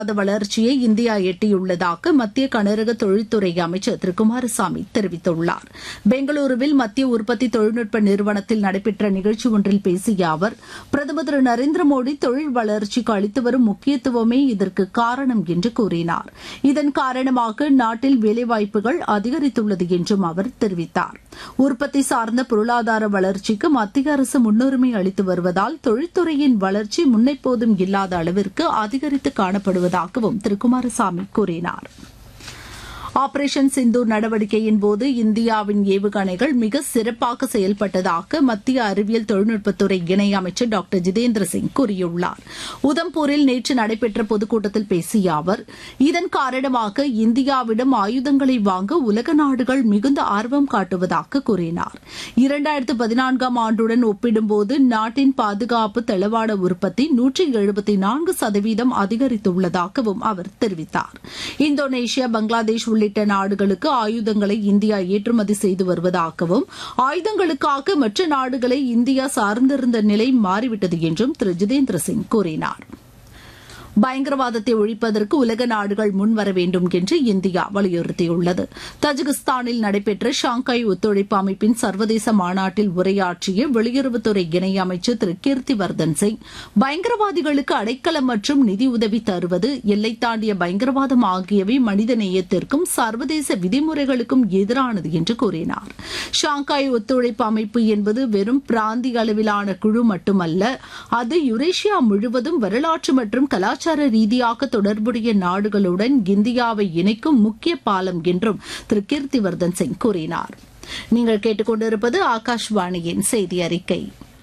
வளர்ச்சியை இந்தியா எட்டியுள்ளதாக மத்திய கனரக தொழில்துறை அமைச்சர் திரு குமாரசாமி தெரிவித்துள்ளார் பெங்களூருவில் மத்திய உற்பத்தி தொழில்நுட்ப நிறுவனத்தில் நடைபெற்ற நிகழ்ச்சி ஒன்றில் பேசிய அவர் பிரதமர் திரு நரேந்திர மோடி தொழில் வளர்ச்சிக்கு அளித்து வரும் முக்கியத்துவமே இதற்கு காரணம் என்று கூறினார் இதன் காரணமாக நாட்டில் வேலைவாய்ப்புகள் அதிகரித்துள்ளது என்றும் அவர் தெரிவித்தார் உற்பத்தி சார்ந்த பொருளாதார வளர்ச்சிக்கு மத்திய அரசு முன்னுரிமை அளித்து வருவதால் தொழில்துறையின் வளர்ச்சி முன்னெப்போதும் இல்லாத அளவிற்கு அதிகரித்து காணப்படுவதாகவும் திரு குமாரசாமி கூறினார் ஆபரேஷன் சிந்தூர் நடவடிக்கையின் போது இந்தியாவின் ஏவுகணைகள் மிக சிறப்பாக செயல்பட்டதாக மத்திய அறிவியல் தொழில்நுட்பத்துறை இணையமைச்சர் டாக்டர் ஜிதேந்திர சிங் கூறியுள்ளார் உதம்பூரில் நேற்று நடைபெற்ற பொதுக்கூட்டத்தில் பேசிய அவர் இதன் காரணமாக இந்தியாவிடம் ஆயுதங்களை வாங்க உலக நாடுகள் மிகுந்த ஆர்வம் காட்டுவதாக கூறினார் இரண்டாயிரத்து பதினான்காம் ஆண்டுடன் ஒப்பிடும்போது நாட்டின் பாதுகாப்பு தளவாட உற்பத்தி நூற்றி எழுபத்தி நான்கு சதவீதம் அதிகரித்துள்ளதாகவும் அவர் தெரிவித்தார் இந்தோனேஷியா பங்களாதேஷ் உள்ளிட்ட நாடுகளுக்கு ஆயுதங்களை இந்தியா ஏற்றுமதி செய்து வருவதாகவும் ஆயுதங்களுக்காக மற்ற நாடுகளை இந்தியா சார்ந்திருந்த நிலை மாறிவிட்டது என்றும் திரு ஜிதேந்திர சிங் கூறினார் பயங்கரவாதத்தை ஒழிப்பதற்கு உலக நாடுகள் முன்வர வேண்டும் என்று இந்தியா வலியுறுத்தியுள்ளது தஜிகிஸ்தானில் நடைபெற்ற ஷாங்காய் ஒத்துழைப்பு அமைப்பின் சர்வதேச மாநாட்டில் உரையாற்றிய வெளியுறவுத்துறை இணையமைச்சர் திரு கீர்த்திவர்தன் சிங் பயங்கரவாதிகளுக்கு அடைக்கலம் மற்றும் நிதியுதவி தருவது எல்லை தாண்டிய பயங்கரவாதம் ஆகியவை மனித நேயத்திற்கும் சர்வதேச விதிமுறைகளுக்கும் எதிரானது என்று கூறினார் ஷாங்காய் ஒத்துழைப்பு அமைப்பு என்பது வெறும் பிராந்திய அளவிலான குழு மட்டுமல்ல அது யுரேஷியா முழுவதும் வரலாற்று மற்றும் கலாச்சார கலாச்சார ரீதியாக தொடர்புடைய நாடுகளுடன் இந்தியாவை இணைக்கும் முக்கிய பாலம் என்றும் திரு கீர்த்திவர்தன் சிங் கூறினார் நீங்கள் கேட்டுக்கொண்டிருப்பது ஆகாஷ்வாணியின் செய்தி அறிக்கை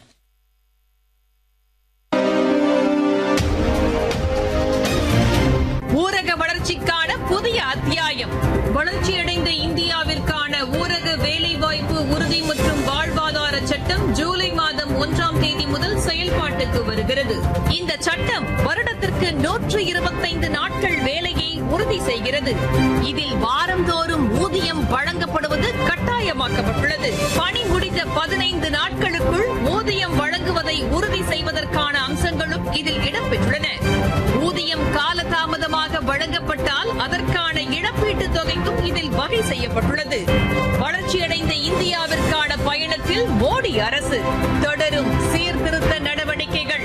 ஊரக வளர்ச்சிக்கான புதிய அத்தியாயம் வளர்ச்சியடைந்த இந்தியாவிற்கான ஊரக வேலைவாய்ப்பு உறுதி மற்றும் வாழ்வாதார சட்டம் ஜூலை மாதம் ஒன்றாம் தேதி முதல் செயல்பாட்டுக்கு வருகிறது இந்த சட்டம் வருடத்திற்கு நூற்று இருபத்தைந்து நாட்கள் வேலையை உறுதி செய்கிறது இதில் வாரந்தோறும் ஊதியம் வழங்கப்படுவது கட்டாயமாக்கப்பட்டுள்ளது பணி முடிந்த பதினைந்து நாட்களுக்குள் ஊதியம் வழங்குவதை உறுதி செய்வதற்கான அம்சங்களும் இதில் இடம்பெற்றுள்ளன ஊதியம் காலதாமதமாக வழங்கப்பட்டால் அதற்கான இழப்பீட்டுத் தொகைக்கும் இதில் வகை செய்யப்பட்டுள்ளது வளர்ச்சியடைந்த இந்தியாவிற்கான பயணத்தில் மோடி அரசு தொடரும் சீர்திருத்த நடவடிக்கைகள்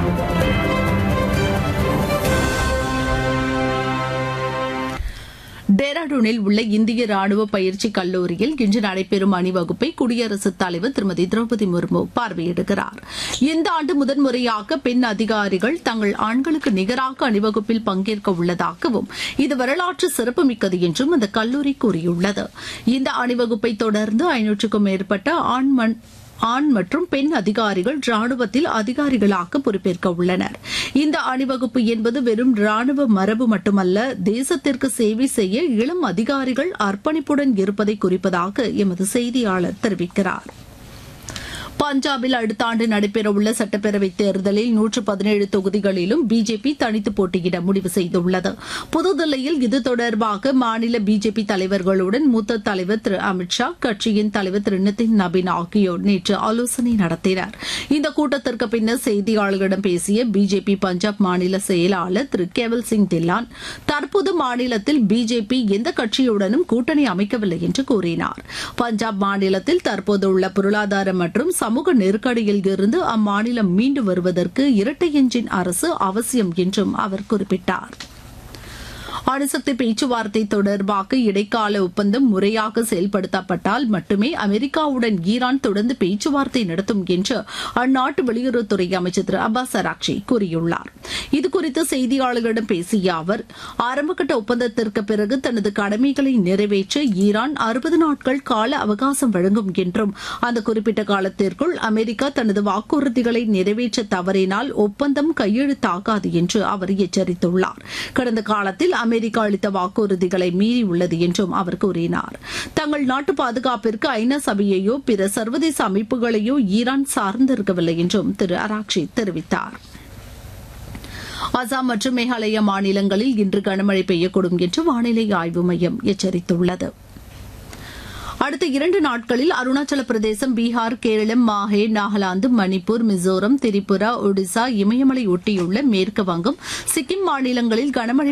டேராடூனில் உள்ள இந்திய ராணுவ பயிற்சி கல்லூரியில் இன்று நடைபெறும் அணிவகுப்பை குடியரசுத் தலைவர் திருமதி திரௌபதி முர்மு பார்வையிடுகிறார் இந்த ஆண்டு முதன்முறையாக பெண் அதிகாரிகள் தங்கள் ஆண்களுக்கு நிகராக அணிவகுப்பில் பங்கேற்க உள்ளதாகவும் இது வரலாற்று சிறப்புமிக்கது என்றும் அந்த கல்லூரி கூறியுள்ளது இந்த அணிவகுப்பை தொடர்ந்து ஐநூற்றுக்கும் மேற்பட்ட ஆண் மண் ஆண் மற்றும் பெண் அதிகாரிகள் ராணுவத்தில் அதிகாரிகளாக பொறுப்பேற்க உள்ளனர் இந்த அணிவகுப்பு என்பது வெறும் ராணுவ மரபு மட்டுமல்ல தேசத்திற்கு சேவை செய்ய இளம் அதிகாரிகள் அர்ப்பணிப்புடன் இருப்பதை குறிப்பதாக எமது செய்தியாளர் தெரிவிக்கிறார் பஞ்சாபில் அடுத்த ஆண்டு நடைபெறவுள்ள சட்டப்பேரவைத் தேர்தலில் நூற்று பதினேழு தொகுதிகளிலும் பிஜேபி தனித்து போட்டியிட முடிவு செய்துள்ளது புதுதில்லியில் இது தொடர்பாக மாநில பிஜேபி தலைவர்களுடன் மூத்த தலைவர் திரு அமித்ஷா கட்சியின் தலைவர் திரு நிதின் நபின் ஆகியோர் நேற்று ஆலோசனை நடத்தினர் இந்த கூட்டத்திற்கு பின்னர் செய்தியாளர்களிடம் பேசிய பிஜேபி பஞ்சாப் மாநில செயலாளர் திரு கேவல் சிங் தில்லான் தற்போது மாநிலத்தில் பிஜேபி எந்த கட்சியுடனும் கூட்டணி அமைக்கவில்லை என்று கூறினார் பஞ்சாப் மாநிலத்தில் தற்போதுள்ள பொருளாதார மற்றும் சமூக நெருக்கடியில் இருந்து அம்மாநிலம் மீண்டு வருவதற்கு இரட்டை எஞ்சின் அரசு அவசியம் என்றும் அவர் குறிப்பிட்டார் அணுசக்தி பேச்சுவார்த்தை தொடர்பாக இடைக்கால ஒப்பந்தம் முறையாக செயல்படுத்தப்பட்டால் மட்டுமே அமெரிக்காவுடன் ஈரான் தொடர்ந்து பேச்சுவார்த்தை நடத்தும் என்று அந்நாட்டு வெளியுறவுத்துறை அமைச்சர் திரு அப்பாஸ் அராக்ஷி கூறியுள்ளார் இதுகுறித்து செய்தியாளர்களிடம் பேசிய அவர் ஆரம்பகட்ட ஒப்பந்தத்திற்கு பிறகு தனது கடமைகளை நிறைவேற்ற ஈரான் அறுபது நாட்கள் கால அவகாசம் வழங்கும் என்றும் அந்த குறிப்பிட்ட காலத்திற்குள் அமெரிக்கா தனது வாக்குறுதிகளை நிறைவேற்ற தவறினால் ஒப்பந்தம் கையெழுத்தாகாது என்று அவர் எச்சரித்துள்ளார் கடந்த காலத்தில் அமெரிக்கா அளித்த வாக்குறுதிகளை மீறியுள்ளது என்றும் அவர் கூறினார் தங்கள் நாட்டு பாதுகாப்பிற்கு ஐநா சபையையோ பிற சர்வதேச அமைப்புகளையோ ஈரான் சார்ந்திருக்கவில்லை என்றும் திரு அராக்ஷி தெரிவித்தார் அசாம் மற்றும் மேகாலயா மாநிலங்களில் இன்று கனமழை பெய்யக்கூடும் என்று வானிலை ஆய்வு மையம் எச்சரித்துள்ளது அடுத்த இரண்டு நாட்களில் அருணாச்சல பிரதேசம் பீகார் கேரளம் மாஹே நாகாலாந்து மணிப்பூர் மிசோரம் திரிபுரா ஒடிசா இமயமலை ஒட்டியுள்ள மேற்கு வங்கம் சிக்கிம் மாநிலங்களில் கனமழை